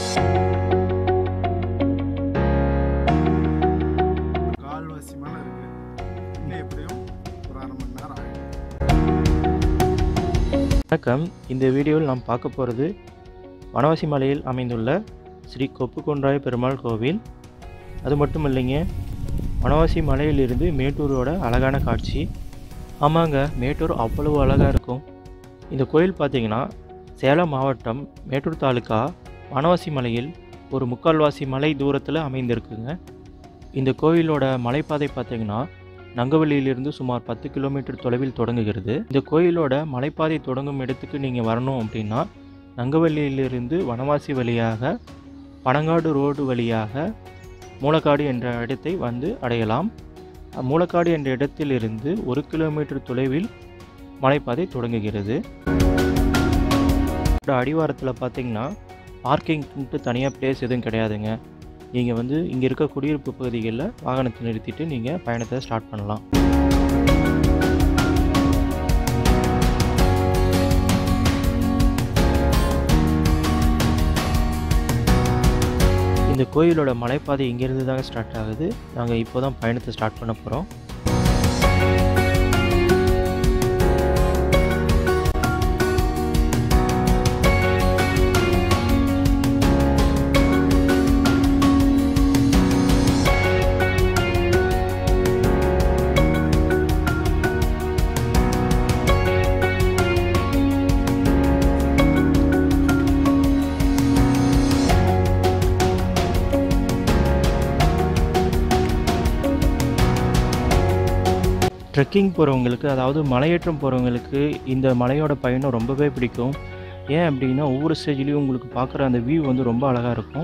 கால்வாசி மேலே இருக்கு இன்னும் எப்படியும் ஒரு அரை மணி நேரம் ஆகிடும் வணக்கம் இந்த வீடியோவில் நாம் பார்க்க போகிறது வனவாசி மலையில் அமைந்துள்ள ஸ்ரீ கொப்புக்கொன்றாய பெருமாள் கோவில் அது மட்டும் இல்லைங்க வனவாசி மலையிலிருந்து மேட்டூரோட அழகான காட்சி ஆமாங்க மேட்டூர் அவ்வளவு அழகாக இருக்கும் இந்த கோயில் பார்த்தீங்கன்னா சேலம் மாவட்டம் மேட்டூர் தாலுக்கா வனவாசி மலையில் ஒரு முக்கால்வாசி மலை தூரத்தில் அமைந்திருக்குங்க இந்த கோயிலோட மலைப்பாதை பார்த்தீங்கன்னா நங்கவள்ளியிலிருந்து சுமார் பத்து கிலோமீட்டர் தொலைவில் தொடங்குகிறது இந்த கோயிலோட மலைப்பாதை தொடங்கும் இடத்துக்கு நீங்கள் வரணும் அப்படின்னா நங்கவள்ளியிலிருந்து வனவாசி வழியாக பனங்காடு ரோடு வழியாக மூலக்காடு என்ற இடத்தை வந்து அடையலாம் அ- மூலக்காடு என்ற இடத்திலிருந்து ஒரு கிலோமீட்டர் தொலைவில் மலைப்பாதை தொடங்குகிறது இதோட அடிவாரத்தில் பார்த்தீங்கன்னா பார்க்கிங்க்கு தனியாக பிளேஸ் எதுவும் கிடையாதுங்க நீங்கள் வந்து இங்கே இருக்க குடியிருப்பு பகுதிகளில் வாகனத்தை நிறுத்திட்டு நீங்கள் பயணத்தை ஸ்டார்ட் பண்ணலாம் இந்த கோயிலோட மலைப்பாதை இங்கேருந்து தாங்க ஸ்டார்ட் ஆகுது நாங்கள் இப்போ தான் பயணத்தை ஸ்டார்ட் பண்ண போகிறோம் ட்ரெக்கிங் போகிறவங்களுக்கு அதாவது மலையேற்றம் போகிறவங்களுக்கு இந்த மலையோட பயணம் ரொம்பவே பிடிக்கும் ஏன் அப்படின்னா ஒவ்வொரு ஸ்டேஜ்லேயும் உங்களுக்கு பார்க்குற அந்த வியூ வந்து ரொம்ப அழகாக இருக்கும்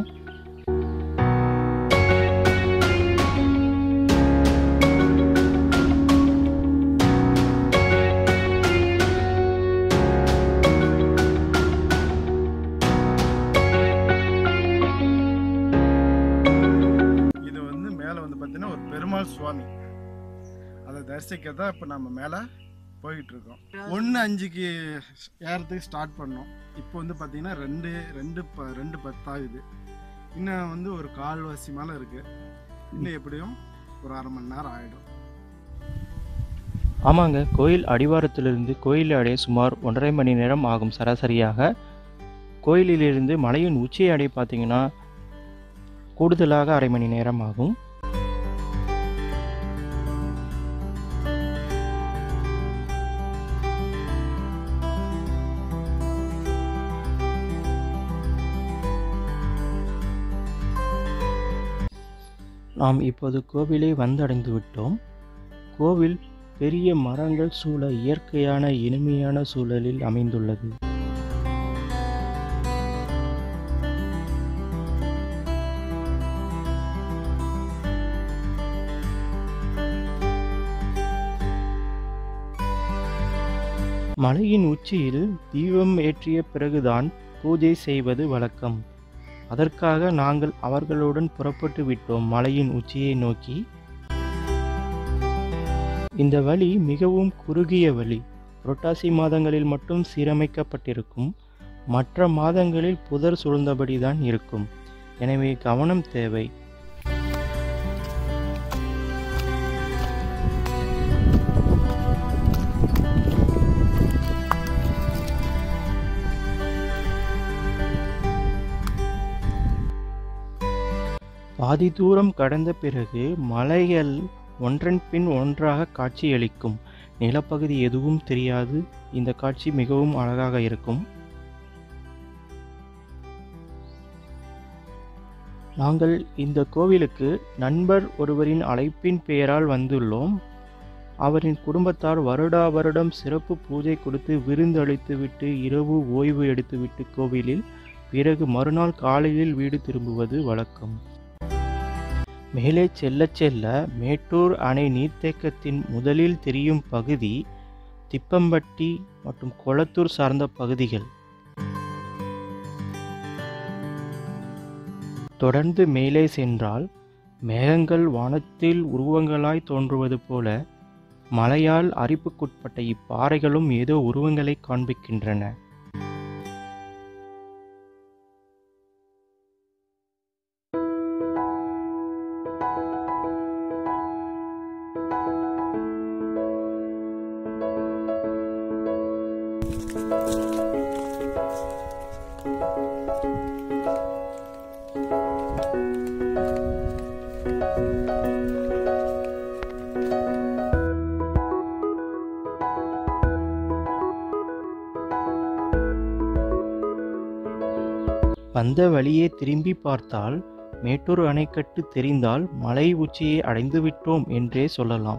இது வந்து மேலே வந்து பார்த்தீங்கன்னா ஒரு பெருமாள் சுவாமி அதை தரிசிக்க தான் இப்போ நம்ம மேலே போயிட்டு இருக்கோம் ஒன்று அஞ்சுக்கு ஏறதுக்கு ஸ்டார்ட் பண்ணோம் இப்போ வந்து பார்த்தீங்கன்னா ரெண்டு ரெண்டு ப ரெண்டு பத்தாகுது இன்னும் வந்து ஒரு கால்வாசி மேலே இருக்கு இன்னும் எப்படியும் ஒரு அரை மணி நேரம் ஆகிடும் ஆமாங்க கோயில் அடிவாரத்திலிருந்து கோயில் அடைய சுமார் ஒன்றரை மணி நேரம் ஆகும் சராசரியாக கோயிலிலிருந்து மலையின் உச்சியை அடைய பார்த்தீங்கன்னா கூடுதலாக அரை மணி நேரம் ஆகும் நாம் இப்போது கோவிலை வந்தடைந்து விட்டோம் கோவில் பெரிய மரங்கள் சூழ இயற்கையான இனிமையான சூழலில் அமைந்துள்ளது மலையின் உச்சியில் தீபம் ஏற்றிய பிறகுதான் பூஜை செய்வது வழக்கம் அதற்காக நாங்கள் அவர்களுடன் புறப்பட்டு விட்டோம் மலையின் உச்சியை நோக்கி இந்த வழி மிகவும் குறுகிய வழி புரட்டாசி மாதங்களில் மட்டும் சீரமைக்கப்பட்டிருக்கும் மற்ற மாதங்களில் புதர் சூழ்ந்தபடிதான் இருக்கும் எனவே கவனம் தேவை பாதி தூரம் கடந்த பிறகு மலைகள் ஒன்றன் பின் ஒன்றாக காட்சியளிக்கும் நிலப்பகுதி எதுவும் தெரியாது இந்த காட்சி மிகவும் அழகாக இருக்கும் நாங்கள் இந்த கோவிலுக்கு நண்பர் ஒருவரின் அழைப்பின் பெயரால் வந்துள்ளோம் அவரின் குடும்பத்தார் வருடா வருடம் சிறப்பு பூஜை கொடுத்து விருந்து அளித்துவிட்டு இரவு ஓய்வு எடுத்துவிட்டு கோவிலில் பிறகு மறுநாள் காலையில் வீடு திரும்புவது வழக்கம் மேலே செல்ல செல்ல மேட்டூர் அணை நீர்த்தேக்கத்தின் முதலில் தெரியும் பகுதி திப்பம்பட்டி மற்றும் கொளத்தூர் சார்ந்த பகுதிகள் தொடர்ந்து மேலே சென்றால் மேகங்கள் வானத்தில் உருவங்களாய் தோன்றுவது போல மழையால் அரிப்புக்குட்பட்ட இப்பாறைகளும் ஏதோ உருவங்களை காண்பிக்கின்றன வந்த வழியே திரும்பி பார்த்தால் மேட்டூர் அணைக்கட்டு தெரிந்தால் மலை உச்சியை அடைந்துவிட்டோம் என்றே சொல்லலாம்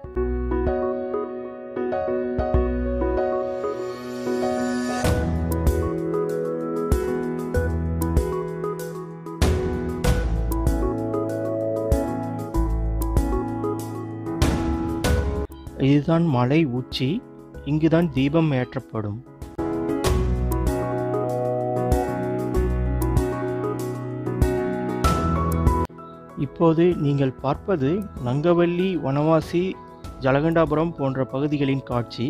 இதுதான் மலை உச்சி இங்குதான் தீபம் ஏற்றப்படும் இப்போது நீங்கள் பார்ப்பது நங்கவல்லி வனவாசி ஜலகண்டாபுரம் போன்ற பகுதிகளின் காட்சி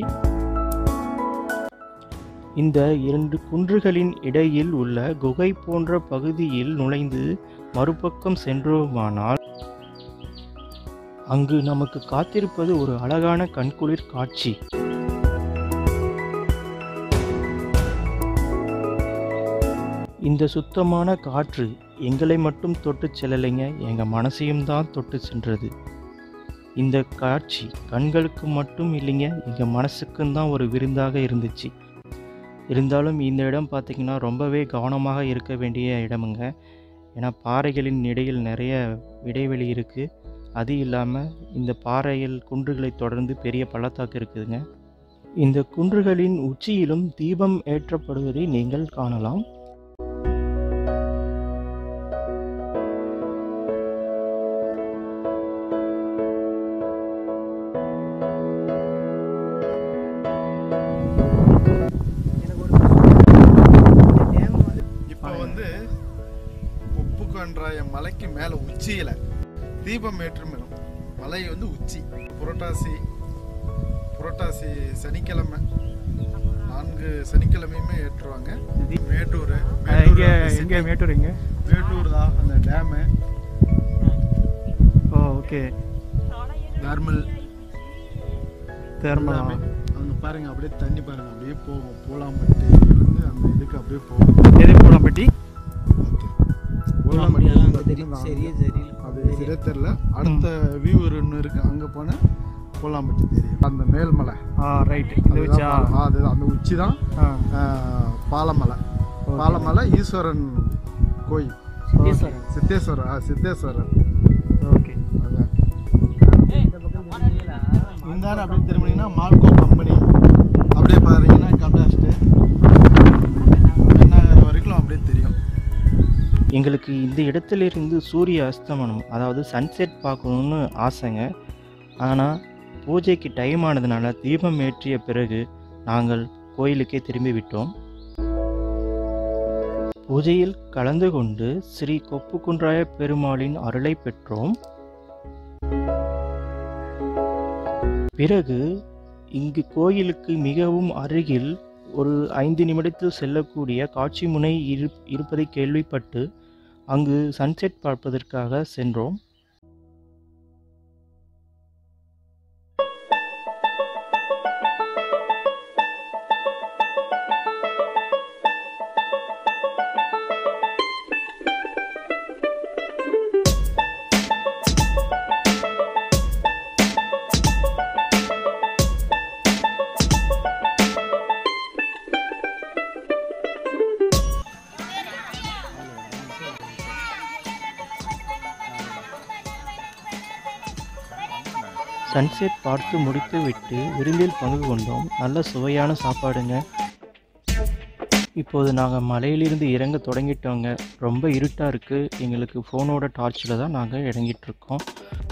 இந்த இரண்டு குன்றுகளின் இடையில் உள்ள குகை போன்ற பகுதியில் நுழைந்து மறுபக்கம் சென்றோமானால் அங்கு நமக்கு காத்திருப்பது ஒரு அழகான கண்குளிர் காட்சி இந்த சுத்தமான காற்று எங்களை மட்டும் தொட்டு செல்லலைங்க எங்கள் மனசையும் தான் தொட்டு சென்றது இந்த காட்சி கண்களுக்கு மட்டும் இல்லைங்க எங்கள் மனசுக்கும் தான் ஒரு விருந்தாக இருந்துச்சு இருந்தாலும் இந்த இடம் பார்த்திங்கன்னா ரொம்பவே கவனமாக இருக்க வேண்டிய இடமுங்க ஏன்னா பாறைகளின் இடையில் நிறைய இடைவெளி இருக்குது அது இல்லாமல் இந்த பாறைகள் குன்றுகளை தொடர்ந்து பெரிய பள்ளத்தாக்கு இருக்குதுங்க இந்த குன்றுகளின் உச்சியிலும் தீபம் ஏற்றப்படுவதை நீங்கள் காணலாம் இப்போ வந்து உப்புக்கொன்றாய மலைக்கு மேலே உச்சியில் தீபம் ஏற்றும் இடம் மலை வந்து உச்சி புரட்டாசி புரட்டாசி சனிக்கிழமை நான்கு சனிக்கிழமையுமே ஏற்றுவாங்க மேட்டூர் எங்க எங்க மேட்டூர் எங்க மேட்டூர் தான் அந்த டேமு ஓ ஓகே தர்மல் தேர்மலா எல்லாமே அங்கே பாருங்க அப்படியே தண்ணி பாருங்க அப்படியே போகும் பூலாம்பட்டி இருந்து அந்த இதுக்கு அப்படியே போகும் எது பூலாம்பட்டி பூலாம்பட்டி தெரியும் சரியே தெரியல அது சரியா தெரியல அடுத்த வியூ ஒன்று இருக்கு அங்கே போனால் பூலாம்பட்டி தெரியும் அந்த மேல்மலை ஆ ரைட் இந்த வச்சா அதுதான் பா- அதுதான் அந்த உச்சி தான் ஆ பாலமலை பாலமலை ஈஸ்வரன் கோயில் சித்தேஸ்வரன் சித்தேஸ்வரர் ஆ சித்தேஸ்வரர் ஓகே அதான் இந்தாண்ட அப்படியே திரும்பினீங்கன்னா மால்கோ கம்பெனி அப்படியே பாருங்கன்னா கபிலாஸ்ட்டு பெண்ணாகர் வரைக்கும் அப்படியே தெரியும் எங்களுக்கு இந்த இடத்திலிருந்து சூரிய அஸ்தமனம் அதாவது சன்செட் பார்க்கணுன்னு ஆசைங்க ஆனால் பூஜைக்கு டைம் ஆனதுனால தீபம் ஏற்றிய பிறகு நாங்கள் கோயிலுக்கே திரும்பி விட்டோம் பூஜையில் கலந்து கொண்டு ஸ்ரீ கொப்புக்குன்றாய பெருமாளின் அருளை பெற்றோம் பிறகு இங்கு கோயிலுக்கு மிகவும் அருகில் ஒரு ஐந்து நிமிடத்தில் செல்லக்கூடிய காட்சி முனை இரு இருப்பதை கேள்விப்பட்டு அங்கு சன்செட் பார்ப்பதற்காக சென்றோம் சன்செட் பார்த்து முடித்துவிட்டு விருந்தில் பங்கு கொண்டோம் நல்ல சுவையான சாப்பாடுங்க இப்போது நாங்கள் மலையிலிருந்து இறங்க தொடங்கிட்டோங்க ரொம்ப இருட்டாக இருக்குது எங்களுக்கு ஃபோனோட டார்ச்சில் தான் நாங்கள் இறங்கிட்டு இருக்கோம்